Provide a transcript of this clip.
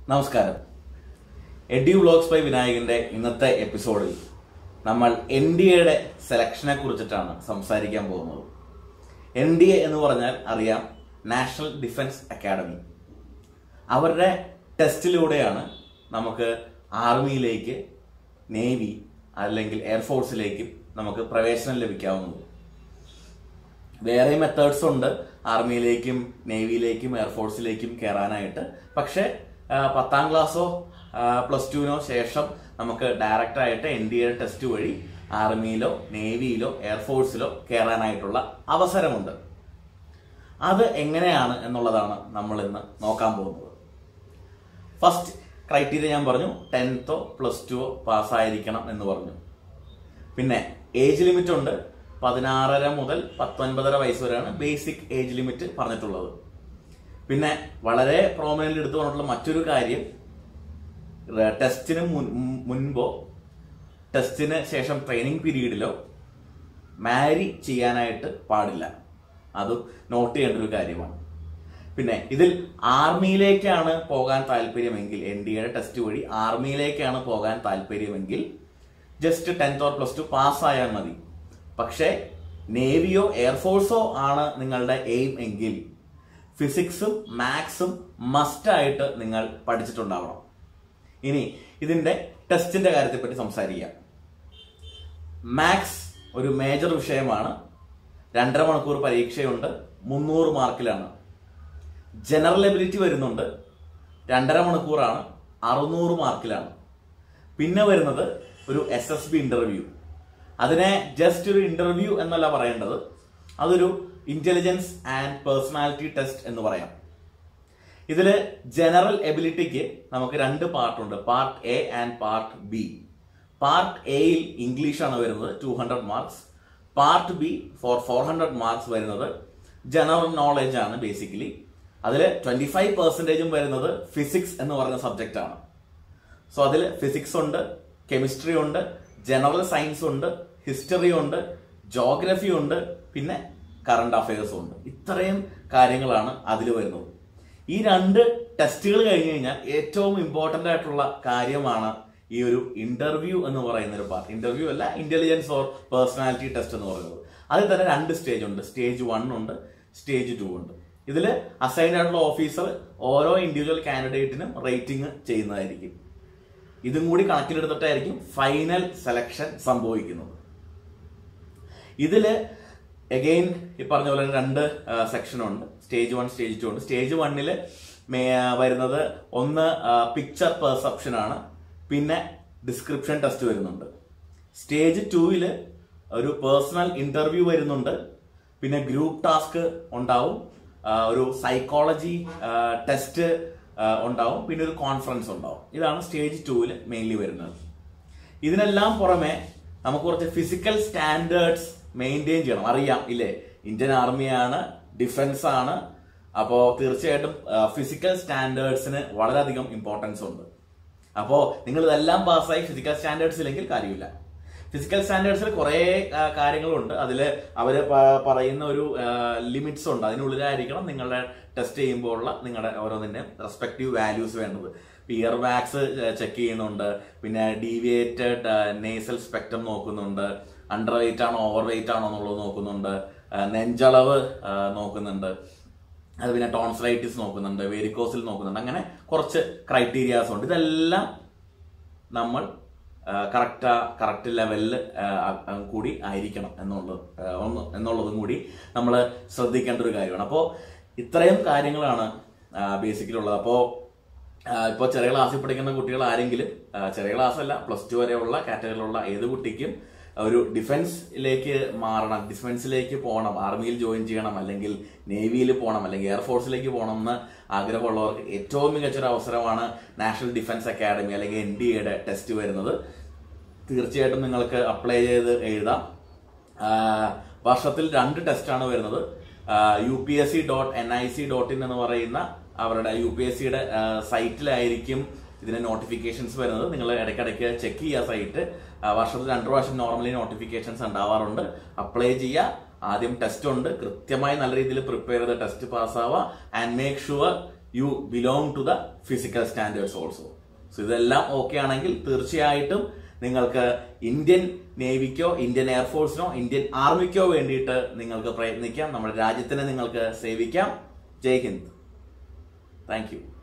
നമസ്കാരം edu vlogs by വിനായകന്റെ ഇന്നത്തെ എപ്പിസോഡിൽ നമ്മൾ എൻ ഡി എയുടെ സെലക്ഷനെ കുറിച്ചിട്ടാണ് സംസാരിക്കാൻ പോകുന്നത് എൻ ഡി എ എന്ന് പറഞ്ഞാൽ അറിയാം നാഷണൽ ഡിഫൻസ് അക്കാഡമി അവരുടെ ടെസ്റ്റിലൂടെയാണ് നമുക്ക് ആർമിയിലേക്ക് നേവി അല്ലെങ്കിൽ എയർഫോഴ്സിലേക്കും നമുക്ക് പ്രവേശനം ലഭിക്കാവുന്നത് വേറെ മെത്തേഡ്സ് ഉണ്ട് ആർമിയിലേക്കും നേവിയിലേക്കും എയർഫോഴ്സിലേക്കും കയറാനായിട്ട് പക്ഷേ ആ, പത്താം ക്ലാസ്സോ പ്ലസ് ടുവിനോ ശേഷം നമുക്ക് ഡയറക്റ്റ് ആയിട്ട് എൻ ഡി എ ടെസ്റ്റ് വഴി ആർമിയിലോ നേവിയിലോ എയർഫോഴ്സിലോ കയറാനായിട്ടുള്ള അവസരമുണ്ട് അത് എങ്ങനെയാണ് എന്നുള്ളതാണ് നമ്മൾ ഇന്ന് നോക്കാൻ പോകുന്നത് ഫസ്റ്റ് ക്രൈറ്റീരിയ ഞാൻ പറഞ്ഞു ടെൻത്തോ പ്ലസ് ടുവോ പാസ്സായിരിക്കണം എന്ന് പറഞ്ഞു പിന്നെ ഏജ് ലിമിറ്റ് ഉണ്ട് പതിനാറര മുതൽ പത്തൊൻപതര വയസ്സ് വരെയാണ് ബേസിക് ഏജ് ലിമിറ്റ് പറഞ്ഞിട്ടുള്ളത് പിന്നെ വളരെ പ്രോമിനന്റ് എടുത്തു പറഞ്ഞിട്ടുള്ള മറ്റൊരു കാര്യം റെ- ടെസ്റ്റിന് മുൻ- മുൻപോ ടെസ്റ്റിന് ശേഷം ട്രെയിനിങ് പീരീഡിലോ മാരി ചെയ്യാനായിട്ട് പാടില്ല അത് നോട്ട് ചെയ്യേണ്ട ഒരു കാര്യമാണ് പിന്നെ ഇതിൽ ആർമിയിലേക്കാണ് പോകാൻ താല്പര്യമെങ്കിൽ എൻ ഡി എയുടെ ടെസ്റ്റ് വഴി ആർമിയിലേക്കാണ് പോകാൻ താല്പര്യമെങ്കിൽ just tenth or plus two പാസ്സായാൽ മതി പക്ഷേ നേവിയോ എയർഫോഴ്സോ ആണ് നിങ്ങളുടെ എയിം എങ്കിൽ ഫിസിക്സും മാത്സും മസ്റ്റായിട്ട് നിങ്ങൾ പഠിച്ചിട്ടുണ്ടാവണം ഇനി ഇതിന്റെ ടെസ്റ്റിന്റെ കാര്യത്തെപ്പറ്റി സംസാരിക്കാം മാത്സ് ഒരു മേജർ വിഷയമാണ് രണ്ടര മണിക്കൂർ പരീക്ഷയുണ്ട് മുന്നൂറ് മാർക്കിലാണ് ജനറൽ എബിലിറ്റി വരുന്നുണ്ട് രണ്ടര മണിക്കൂറാണ് അറുന്നൂറ് മാർക്കിലാണ് പിന്നെ വരുന്നത് ഒരു എസ് എസ് ബി ഇന്റർവ്യൂ അതിനെ ജസ്റ്റ് ഒരു ഇന്റർവ്യൂ എന്നല്ല പറയേണ്ടത് അതൊരു ഇന്റലിജൻസ് ആൻഡ് പേഴ്സണാലിറ്റി ടെസ്റ്റ് എന്ന് പറയാം ഇതില് ജനറൽ എബിലിറ്റിക്ക് നമുക്ക് രണ്ട് പാർട്ടുണ്ട് part A and part B part എയിൽ ഇംഗ്ലീഷ് ആണ് വരുന്നത് two hundred marks part B four four hundred marks വരുന്നത് ജനറൽ നോളജ് ആണ് ബേസിക്കലി അതിൽ ട്വന്റി ഫൈവ് പെർസെന്റേജും വരുന്നത് ഫിസിക്സ് എന്ന് പറയുന്ന സബ്ജക്റ്റ് ആണ് സോ അതിൽ ഫിസിക്സ് ഉണ്ട് കെമിസ്ട്രി ഉണ്ട് ജനറൽ സയൻസ് ഉണ്ട് ഹിസ്റ്ററി ഉണ്ട് ജോഗ്രഫി ഉണ്ട് പിന്നെ കറണ്ട് അഫയേഴ്സും ഉണ്ട് ഇത്രയും കാര്യങ്ങളാണ് അതിൽ വരുന്നത് ഈ രണ്ട് ടെസ്റ്റുകൾ കഴിഞ്ഞ് കഴിഞ്ഞാൽ ഏറ്റവും ഇമ്പോർട്ടന്റ് ആയിട്ടുള്ള കാര്യമാണ് ഈ ഒരു ഇന്റർവ്യൂ എന്ന് പറയുന്ന ഒരു പാർട്ട് ഇന്റർവ്യൂ അല്ല ഇന്റലിജൻസ് ഓർ പേഴ്സണാലിറ്റി ടെസ്റ്റ് എന്ന് പറയുന്നത് അതിൽ തന്നെ രണ്ട് സ്റ്റേജ് ഉണ്ട് സ്റ്റേജ് വൺ ഉണ്ട് സ്റ്റേജ് ടു ഉണ്ട് ഇതിൽ അസൈൻഡ് ആയിട്ടുള്ള ഓഫീസർ ഓരോ ഇൻഡിവിജ്വൽ കാൻഡിഡേറ്റിനും റേറ്റിംഗ് ചെയ്യുന്നതായിരിക്കും ഇതും കൂടി കണക്കിലെടുത്തിട്ടായിരിക്കും ഫൈനൽ സെലക്ഷൻ സംഭവിക്കുന്നത് ഇതില് അഗെയിൻ ഈ പറഞ്ഞ പോലെ രണ്ട് സെക്ഷൻ ഉണ്ട് സ്റ്റേജ് വൺ സ്റ്റേജ് ടു ഉണ്ട് സ്റ്റേജ് വണ്ണില് വരുന്നത് ഒന്ന് പിക്ചർ പെർസെപ്ഷൻ ആണ് പിന്നെ ഡിസ്ക്രിപ്ഷൻ ടെസ്റ്റ് വരുന്നുണ്ട് സ്റ്റേജ് ടൂവില് ഒരു പേഴ്സണൽ ഇന്റർവ്യൂ വരുന്നുണ്ട് പിന്നെ ഗ്രൂപ്പ് ടാസ്ക് ഉണ്ടാവും ആ, ഒരു സൈക്കോളജി ടെസ്റ്റ് ഉണ്ടാവും പിന്നെ ഒരു കോൺഫറൻസ് ഉണ്ടാവും ഇതാണ് സ്റ്റേജ് ടൂവിൽ മെയിൻലി വരുന്നത് ഇതിനെല്ലാം പുറമെ നമുക്ക് കുറച്ച് ഫിസിക്കൽ സ്റ്റാൻഡേർഡ്സ് മെയിൻറ്റെയിൻ ചെയ്യണം അറിയാം ഇല്ലേ ഇന്ത്യൻ ആർമിയാണ് ഡിഫൻസ് ആണ് അപ്പോൾ തീർച്ചയായിട്ടും ഫിസിക്കൽ സ്റ്റാൻഡേർഡ്സിന് വളരെയധികം ഇമ്പോർട്ടൻസ് ഉണ്ട് അപ്പോൾ നിങ്ങൾ ഇതെല്ലാം പാസ്സായി ഫിസിക്കൽ സ്റ്റാൻഡേർഡ്സ് ഇല്ലെങ്കിൽ കാര്യമില്ല ഫിസിക്കൽ സ്റ്റാൻഡേർഡ്സിൽ കുറേ ആ, കാര്യങ്ങളുണ്ട് അതിൽ അവർ പറയുന്ന ഒരു ലിമിറ്റ്സ് ഉണ്ട് അതിനുള്ളിലായിരിക്കണം നിങ്ങളുടെ ടെസ്റ്റ് ചെയ്യുമ്പോൾ ഉള്ള നിങ്ങളുടെ ഓരോന്നിന്റെ റെസ്പെക്റ്റീവ് വാല്യൂസ് വേണ്ടത് ഇയർ വാക്സ് ചെക്ക് ചെയ്യുന്നുണ്ട് പിന്നെ ഡീവിയേറ്റഡ് നേസൽ സ്പെക്ട്രം നോക്കുന്നുണ്ട് അണ്ടർ വെയിറ്റ് ആണോ ഓവർ വെയിറ്റ് ആണോ എന്നുള്ളത് നോക്കുന്നുണ്ട് ആ, നെഞ്ചളവ് ആ, നോക്കുന്നുണ്ട് അത് പിന്നെ ടോൺസലൈറ്റിസ് നോക്കുന്നുണ്ട് വേരിക്കോസിൽ നോക്കുന്നുണ്ട് അങ്ങനെ കുറച്ച് ക്രൈറ്റീരിയാസ് ഉണ്ട് ഇതെല്ലാം നമ്മൾ കറക്റ്റ് കറക്റ്റ് ലെവലിൽ കൂടി ആയിരിക്കണം എന്നുള്ളത് ആ, ഒന്ന് എന്നുള്ളതും കൂടി നമ്മൾ ശ്രദ്ധിക്കേണ്ട ഒരു കാര്യമാണ് അപ്പോൾ ഇത്രയും കാര്യങ്ങളാണ് ബേസിക്കലി ഉള്ളത് അപ്പോൾ ഇപ്പോൾ ചെറിയ ക്ലാസ്സിൽ പഠിക്കുന്ന കുട്ടികൾ ആരെങ്കിലും ആ, ചെറിയ ക്ലാസ് അല്ല പ്ലസ് ടു വരെയുള്ള കാറ്റഗറിയിലുള്ള ഏത് കുട്ടിക്കും ഒരു ഡിഫൻസിലേക്ക് മാറണം ഡിഫൻസിലേക്ക് പോകണം ആർമിയിൽ ജോയിൻ ചെയ്യണം അല്ലെങ്കിൽ നേവിയിൽ പോകണം അല്ലെങ്കിൽ എയർഫോഴ്സിലേക്ക് പോകണം എന്ന് ആഗ്രഹമുള്ളവർക്ക് ഏറ്റവും മികച്ചൊരു അവസരമാണ് നാഷണൽ ഡിഫൻസ് അക്കാദമി അല്ലെങ്കിൽ എൻ ഡി എയുടെ ടെസ്റ്റ് വരുന്നത് തീർച്ചയായിട്ടും നിങ്ങൾക്ക് അപ്ലൈ ചെയ്ത് എഴുതാം ആ, വർഷത്തിൽ രണ്ട് ടെസ്റ്റാണ് വരുന്നത് U P S C dot N I C dot in എന്ന് പറയുന്ന അവരുടെ യു പി എസ് സിയുടെ സൈറ്റിലായിരിക്കും ഇതിന്റെ നോട്ടിഫിക്കേഷൻസ് വരുന്നത് നിങ്ങൾ ഇടയ്ക്കിടയ്ക്ക് ചെക്ക് ചെയ്യുക സൈറ്റ് വർഷത്തിൽ രണ്ടു പ്രാവശ്യം നോർമലി നോട്ടിഫിക്കേഷൻസ് ഉണ്ടാവാറുണ്ട് അപ്ലൈ ചെയ്യുക ആദ്യം ടെസ്റ്റ് ഉണ്ട് കൃത്യമായി നല്ല രീതിയിൽ പ്രിപ്പയർ ചെയ്ത് ടെസ്റ്റ് പാസ്സാവുക and make sure you belong to the physical standards also so ഇതെല്ലാം ഓക്കെ ആണെങ്കിൽ തീർച്ചയായിട്ടും നിങ്ങൾക്ക് ഇന്ത്യൻ നേവിക്കോ ഇന്ത്യൻ എയർഫോഴ്സിനോ ഇന്ത്യൻ ആർമിക്കോ വേണ്ടിയിട്ട് നിങ്ങൾക്ക് പ്രയത്നിക്കാം നമ്മുടെ രാജ്യത്തിനെ നിങ്ങൾക്ക് സേവിക്കാം ജയ് ഹിന്ദ് താങ്ക് യു